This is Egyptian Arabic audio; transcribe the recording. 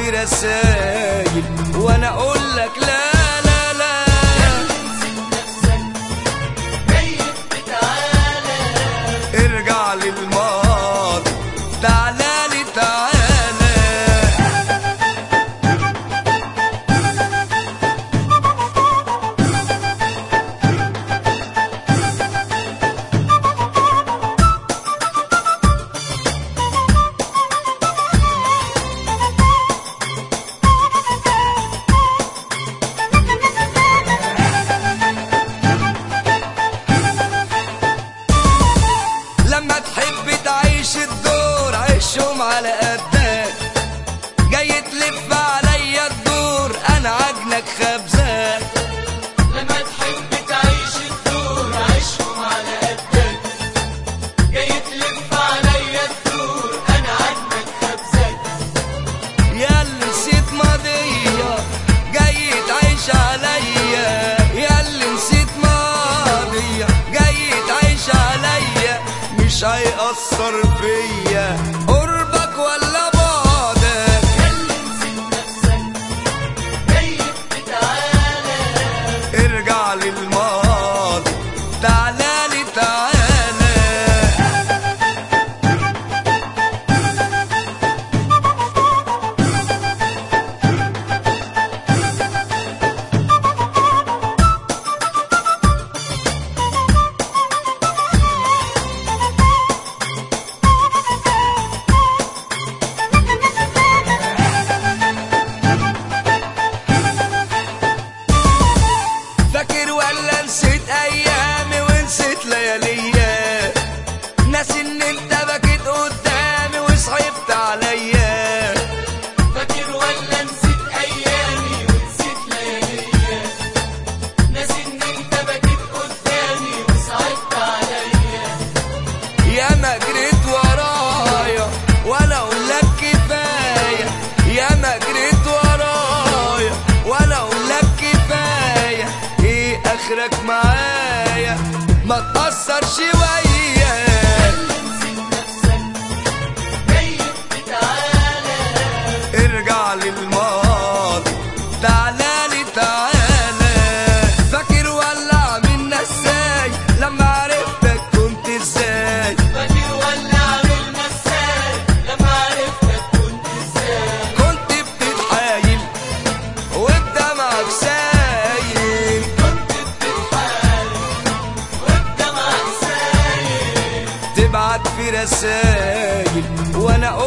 في رسايل وانا اقول لك لا لا لا ارجع للماضي تعالى لي تعالى لما تحب تعيش الدور عيشهم على قدك جاي تلف عليا الدور انا عجنك خبزك لما تحب تعيش الدور عيشهم على قدك جاي تلف عليا الدور انا عجبك خبزك يا اللي نسيت ماضية جاي تعيش عليا يا اللي نسيت ماضية جاي تعيش عليا مش هيأثر فيا قربك ولا بعدك ياللي نسيت نفسك جاي بتعالى ارجع للماضي تعالى لي تعالى فاكر ولا نسيت ايامي ونسيت لياليا ناس ان انت بكيت قدامي وصعبت عليا فاكر ولا نسيت ايامي ونسيت لياليا ناس ان انت بكيت قدامي وصعبت عليا يا ما جريت ورايا وانا اقول لك كفايه يا ما جريت ورايا وانا اقول لك كفايه ايه اخرك معايا ما تأثر شويه ياللي نسيت نفسك جاي بتعالى ارجع للماضي تعالى لي تعالى فاكر ولا عملنا ازاي لما عرفتك كنت ازاي فاكر ولا عملنا ازاي لما عرفتك كنت ازاي كنت بتتحايل وبدمعك سايل كنت بتتحايل وبدمعك سايل تبعت في رسايل وانا